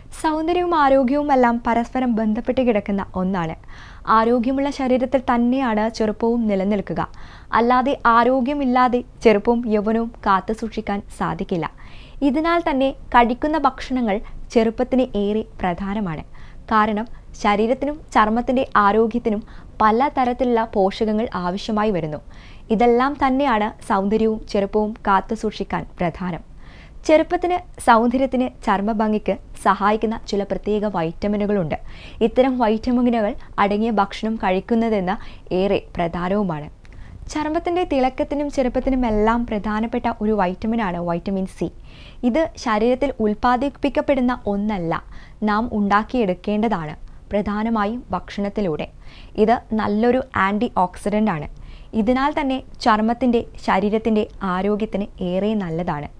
സൗന്ദര്യവും ആരോഗ്യവും എല്ലാം പരസ്പരം ബന്ധപ്പെട്ട് കിടക്കുന്ന ഒന്നാണ് ആരോഗ്യമുള്ള ശരീരത്തിൽ തന്നെയാണ് ചെറുപ്പവും നിലനിൽക്കുക അല്ലാതെ ആരോഗ്യമില്ലാതെ ചെറുപ്പവും യൗവനവും കാത്തു സൂക്ഷിക്കാൻ സാധിക്കില്ല ഇതിനാൽ തന്നെ കഴിക്കുന്ന ഭക്ഷണങ്ങൾ ചെറുപ്പത്തിന് ഏറെ പ്രധാനമാണ് കാരണം ശരീരത്തിനും ചർമ്മത്തിൻ്റെ ആരോഗ്യത്തിനും പല തരത്തിലുള്ള പോഷകങ്ങൾ ആവശ്യമായി വരുന്നു ഇതെല്ലാം തന്നെയാണ് സൗന്ദര്യവും ചെറുപ്പവും കാത്തു സൂക്ഷിക്കാൻ പ്രധാനം ചെറുപ്പത്തിന് സൗന്ദര്യത്തിന് ചർമ്മഭംഗിക്ക് സഹായിക്കുന്ന ചില പ്രത്യേക വൈറ്റമിനുകളുണ്ട് ഇത്തരം വൈറ്റമിനുകൾ അടങ്ങിയ ഭക്ഷണം കഴിക്കുന്നതെന്ന് ഏറെ പ്രധാനവുമാണ് ചർമ്മത്തിൻ്റെ തിളക്കത്തിനും ചെറുപ്പത്തിനും എല്ലാം പ്രധാനപ്പെട്ട ഒരു വൈറ്റമിനാണ് വൈറ്റമിൻ സി ഇത് ശരീരത്തിൽ ഉൽപ്പാദിപ്പിക്കപ്പെടുന്ന ഒന്നല്ല നാം ഉണ്ടാക്കിയെടുക്കേണ്ടതാണ് പ്രധാനമായും ഭക്ഷണത്തിലൂടെ ഇത് നല്ലൊരു ആൻറ്റി ഓക്സിഡൻ്റ് ആണ് ഇതിനാൽ തന്നെ ചർമ്മത്തിൻ്റെ ശരീരത്തിൻ്റെ ആരോഗ്യത്തിന് ഏറെ നല്ലതാണ്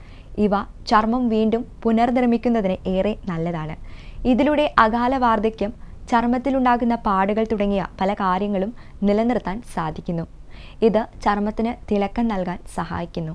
ഇവ ചർമ്മം വീണ്ടും പുനർനിർമ്മിക്കുന്നതിന് ഏറെ നല്ലതാണ് ഇതിലൂടെ അകാല വാർദ്ധക്യം ചർമ്മത്തിലുണ്ടാകുന്ന പാടുകൾ തുടങ്ങിയ പല കാര്യങ്ങളും നിലനിർത്താൻ സാധിക്കുന്നു ഇത് ചർമ്മത്തിന് തിളക്കം നൽകാൻ സഹായിക്കുന്നു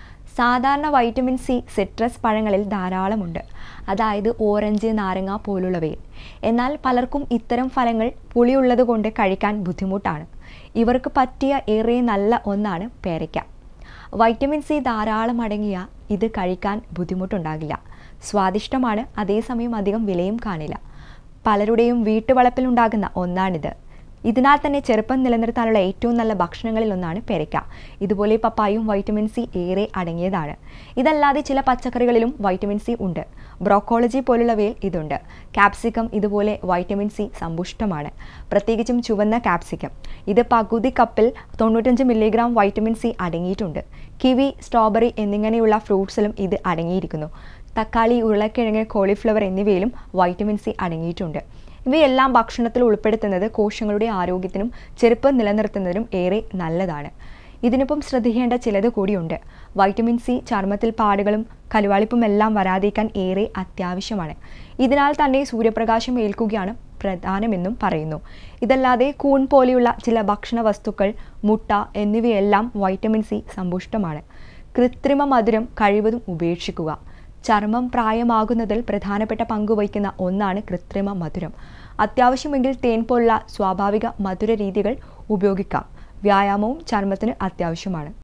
സാധാരണ വൈറ്റമിൻ സി സിട്രസ് പഴങ്ങളിൽ ധാരാളമുണ്ട് അതായത് ഓറഞ്ച് നാരങ്ങ പോലുള്ളവയിൽ എന്നാൽ പലർക്കും ഇത്തരം ഫലങ്ങൾ പുളിയുള്ളതുകൊണ്ട് കഴിക്കാൻ ബുദ്ധിമുട്ടാണ് ഇവർക്ക് പറ്റിയ ഏറെ നല്ല ഒന്നാണ് പേരയ്ക്ക വൈറ്റമിൻ സി ധാരാളം അടങ്ങിയ ഇത് കഴിക്കാൻ ബുദ്ധിമുട്ടുണ്ടാകില്ല സ്വാദിഷ്ടമാണ് അതേസമയം അധികം വിലയും കാണില്ല പലരുടെയും വീട്ടുവളപ്പിലുണ്ടാകുന്ന ഒന്നാണിത് ഇതിനാൽ തന്നെ ചെറുപ്പം നിലനിർത്താനുള്ള ഏറ്റവും നല്ല ഭക്ഷണങ്ങളിൽ ഒന്നാണ് പെരയ്ക്ക ഇതുപോലെ പപ്പായും വൈറ്റമിൻ സി ഏറെ അടങ്ങിയതാണ് ഇതല്ലാതെ ചില പച്ചക്കറികളിലും വൈറ്റമിൻ സി ഉണ്ട് ബ്രോക്കോളജി പോലുള്ളവയിൽ ഇതുണ്ട് കാപ്സിക്കം ഇതുപോലെ വൈറ്റമിൻ സി സമ്പുഷ്ടമാണ് പ്രത്യേകിച്ചും ചുവന്ന കാപ്സിക്കം ഇത് പകുതി കപ്പിൽ തൊണ്ണൂറ്റഞ്ച് മില്ലിഗ്രാം വൈറ്റമിൻ സി അടങ്ങിയിട്ടുണ്ട് കിവി സ്ട്രോബെറി എന്നിങ്ങനെയുള്ള ഫ്രൂട്ട്സിലും ഇത് അടങ്ങിയിരിക്കുന്നു തക്കാളി ഉരുളക്കിഴങ്ങ് കോളിഫ്ലവർ എന്നിവയിലും വൈറ്റമിൻ സി അടങ്ങിയിട്ടുണ്ട് ഇവയെല്ലാം ഭക്ഷണത്തിൽ ഉൾപ്പെടുത്തുന്നത് കോശങ്ങളുടെ ആരോഗ്യത്തിനും ചെറുപ്പം നിലനിർത്തുന്നതിനും ഏറെ നല്ലതാണ് ഇതിനൊപ്പം ശ്രദ്ധിക്കേണ്ട ചിലത് കൂടിയുണ്ട് വൈറ്റമിൻ സി ചർമ്മത്തിൽ പാടുകളും കലുവാളിപ്പും എല്ലാം വരാതിരിക്കാൻ ഏറെ അത്യാവശ്യമാണ് ഇതിനാൽ തന്നെ സൂര്യപ്രകാശം ഏൽക്കുകയാണ് പ്രധാനമെന്നും പറയുന്നു ഇതല്ലാതെ കൂൺ പോലെയുള്ള ചില ഭക്ഷണ വസ്തുക്കൾ മുട്ട എന്നിവയെല്ലാം വൈറ്റമിൻ സി സമ്പുഷ്ടമാണ് കൃത്രിമ മധുരം കഴിവതും ഉപേക്ഷിക്കുക ചർമ്മം പ്രായമാകുന്നതിൽ പ്രധാനപ്പെട്ട പങ്ക് വഹിക്കുന്ന ഒന്നാണ് കൃത്രിമ മധുരം അത്യാവശ്യമെങ്കിൽ തേൻ പോലുള്ള സ്വാഭാവിക മധുര രീതികൾ ഉപയോഗിക്കാം വ്യായാമവും ചർമ്മത്തിന് അത്യാവശ്യമാണ്